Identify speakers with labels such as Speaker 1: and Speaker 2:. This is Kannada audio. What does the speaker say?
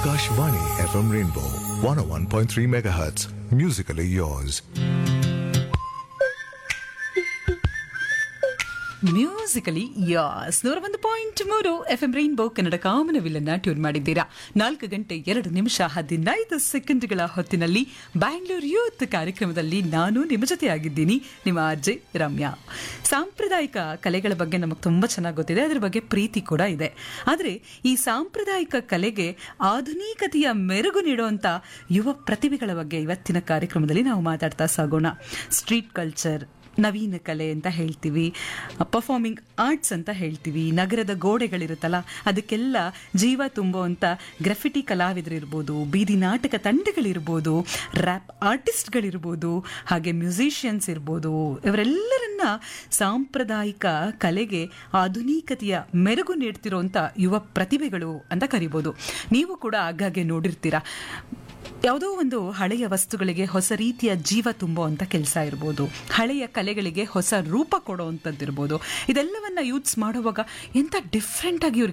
Speaker 1: Akashvani FM Rainbow 101.3 MHz. Musically yours.
Speaker 2: Musically yours ನೂರ ಒಂದು ಪಾಯಿಂಟ್ ಮೂರು ಎಫ್ ಎಂ ರೈನ್ಬೋ ಕನ್ನಡ ಕಾಮನವಿಲ್ಲನ್ನ ಟ್ಯೂನ್ ಮಾಡಿದ್ದೀರಾ ನಾಲ್ಕು ಗಂಟೆ ಎರಡು ನಿಮಿಷ ಹದಿನೈದು ಸೆಕೆಂಡ್ಗಳ ಹೊತ್ತಿನಲ್ಲಿ ಬ್ಯಾಂಗ್ಳೂರ್ ಯೂತ್ ಕಾರ್ಯಕ್ರಮದಲ್ಲಿ ನಾನು ನಿಮ್ಮ ಜೊತೆ ಆಗಿದ್ದೀನಿ ನಿಮ್ಮ ಅರ್ಜೆ ರಮ್ಯಾ ಸಾಂಪ್ರದಾಯಿಕ ಕಲೆಗಳ ಬಗ್ಗೆ ನಮಗೆ ತುಂಬ ಚೆನ್ನಾಗಿ ಗೊತ್ತಿದೆ ಅದರ ಬಗ್ಗೆ ಪ್ರೀತಿ ಕೂಡ ಇದೆ ಆದರೆ ಈ ಸಾಂಪ್ರದಾಯಿಕ ಕಲೆಗೆ ಆಧುನಿಕತೆಯ ಮೆರುಗು ನೀಡುವಂಥ ಯುವ ಪ್ರತಿಭೆಗಳ ಬಗ್ಗೆ ಇವತ್ತಿನ ಕಾರ್ಯಕ್ರಮದಲ್ಲಿ ನಾವು ಮಾತಾಡ್ತಾ ಸಾಗೋಣ ಸ್ಟ್ರೀಟ್ ಕಲ್ಚರ್ ನವೀನ ಕಲೆ ಅಂತ ಹೇಳ್ತೀವಿ ಪರ್ಫಾರ್ಮಿಂಗ್ ಆರ್ಟ್ಸ್ ಅಂತ ಹೇಳ್ತೀವಿ ನಗರದ ಗೋಡೆಗಳಿರುತ್ತಲ್ಲ ಅದಕ್ಕೆಲ್ಲ ಜೀವ ತುಂಬುವಂಥ ಗ್ರಫಿಟಿ ಕಲಾವಿದರಿರ್ಬೋದು ಬೀದಿ ನಾಟಕ ತಂಡಗಳಿರ್ಬೋದು ರ್ಯಾಪ್ ಆರ್ಟಿಸ್ಟ್ಗಳಿರ್ಬೋದು ಹಾಗೆ ಮ್ಯೂಸಿಷಿಯನ್ಸ್ ಇರ್ಬೋದು ಇವರೆಲ್ಲರನ್ನ ಸಾಂಪ್ರದಾಯಿಕ ಕಲೆಗೆ ಆಧುನಿಕತೆಯ ಮೆರುಗು ನೀಡ್ತಿರೋಂಥ ಯುವ ಪ್ರತಿಭೆಗಳು ಅಂತ ಕರಿಬೋದು ನೀವು ಕೂಡ ಆಗಾಗ್ಗೆ ನೋಡಿರ್ತೀರಾ ಯಾವುದೋ ಒಂದು ಹಳೆಯ ವಸ್ತುಗಳಿಗೆ ಹೊಸ ರೀತಿಯ ಜೀವ ತುಂಬುವಂಥ ಕೆಲಸ ಇರ್ಬೋದು ಹಳೆಯ ಕಲೆಗಳಿಗೆ ಹೊಸ ರೂಪ ಕೊಡುವಂಥದ್ದಿರ್ಬೋದು ಇದೆಲ್ಲವನ್ನ ಯೂಸ್ ಮಾಡುವಾಗ ಎಂಥ ಡಿಫ್ರೆಂಟ್ ಆಗಿ ಇವ್ರಿಗೆ